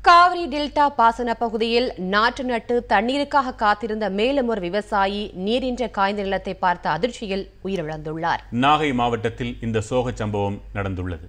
Kaveri delta பாசன பகுதியில் நாற்று நட்டு தண்ணீருக்காக காத்திருந்த மேலும் ஒரு விவசாயி நீரின்ற காய்ந்த நிலத்தை பார்த்த அதிர்ச்சியில் உயிரிழந்துள்ளார் நாகை மாவட்டத்தில் இந்த சோகச் சம்பவம் நடந்துள்ளது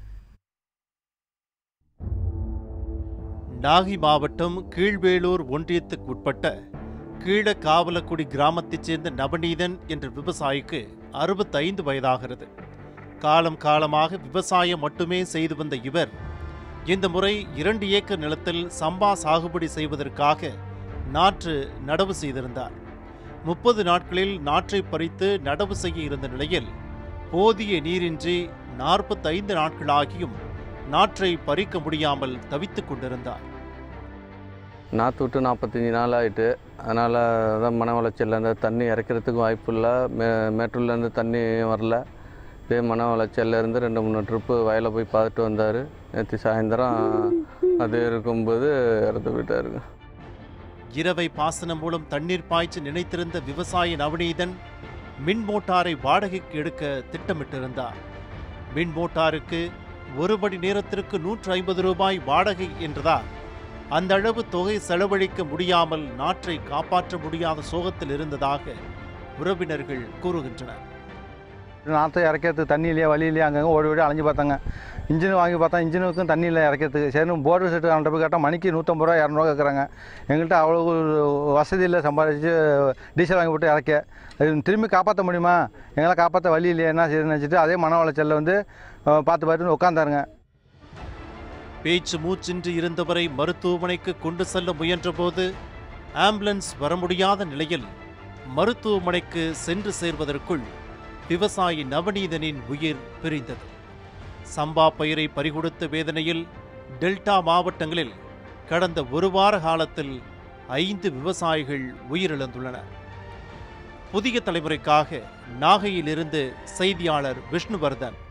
நாகை மாவட்டம் கீழ்வேளூர் ஒன்றியத்துக்கு உட்பட்ட கீழ காவலக்குடி கிராமத்தைச் சேர்ந்த நவநீதன் என்ற விவசாயிக்கு அறுபத்தைந்து வயதாகிறது காலம் காலமாக விவசாயம் மட்டுமே செய்து வந்த இவர் இந்த முறை இரண்டு ஏக்கர் நிலத்தில் சம்பா சாகுபடி செய்வதற்காக நாற்று நடவு செய்திருந்தார் முப்பது நாட்களில் நாற்றை பறித்து நடவு செய்ய இருந்த நிலையில் போதிய நீரின்றி நாற்பத்தைந்து நாட்களாகியும் நாற்றை பறிக்க முடியாமல் தவித்துக் கொண்டிருந்தார் நாற்று விட்டு நாற்பத்தஞ்சி நாள் ஆகிட்டு அதனால் அதான் மன வளர்ச்சியிலேருந்து தண்ணி இறைக்கிறதுக்கு வாய்ப்பு இல்லை மே மேட்டூர்லேருந்து தண்ணி வரல இதே மன வளர்ச்சியிலேருந்து ரெண்டு மூணு ட்ரிப்பு வயலில் போய் பார்த்துட்டு வந்தார் நேற்று சாயந்தரம் அது இருக்கும்போது இறந்து போயிட்டாருங்க இரவை பாசனம் மூலம் தண்ணீர் பாய்ச்சி நினைத்திருந்த விவசாயி நவநீதன் மின் மோட்டாரை வாடகைக்கு எடுக்க திட்டமிட்டிருந்தார் மின் மோட்டாருக்கு ஒரு மணி நேரத்திற்கு நூற்று ஐம்பது ரூபாய் வாடகை என்றதால் அந்த அளவு தொகை செலவழிக்க முடியாமல் நாற்றை காப்பாற்ற முடியாத சோகத்தில் இருந்ததாக உறவினர்கள் கூறுகின்றனர் நாற்றை இறக்கிறதுக்கு தண்ணி இல்லையா வழி இல்லையா அங்கங்கே ஓடி ஓடி அலைஞ்சு பார்த்தாங்க இன்ஜின் வாங்கி பார்த்தா இன்ஜினுக்கும் தண்ணி இல்லை இறக்கிறதுக்கு சரி போர்டு செட்டு அவன்கிட்ட போய் கேட்டால் மணிக்கு நூற்றம்பது ரூபா இரநூறுவா கேட்குறாங்க எங்கள்கிட்ட அவ்வளோ வசதி இல்லை சம்பாதிச்சு டீசல் வாங்கி போட்டு இறக்க அது திரும்பி காப்பாற்ற முடியுமா எங்களால் காப்பாற்ற வழி இல்லையா என்ன செய்யுதுன்னு நினச்சிட்டு அதே மன உளைச்சலில் வந்து அஹ், பார்த்து பார்த்து உட்காந்தாருங்க பேச்சு மூச்சின்றி இருந்தவரை மருத்துவமனைக்கு கொண்டு செல்ல முயன்றபோது ஆம்புலன்ஸ் வர முடியாத நிலையில் மருத்துவமனைக்கு சென்று சேர்வதற்குள் விவசாயி நவநீதனின் உயிர் பிரிந்தது சம்பா பயிரை பறிகொடுத்த வேதனையில் டெல்டா மாவட்டங்களில் கடந்த ஒரு வார காலத்தில் ஐந்து விவசாயிகள் உயிரிழந்துள்ளனர் புதிய தலைமுறைக்காக நாகையிலிருந்து செய்தியாளர் விஷ்ணுவர்தன்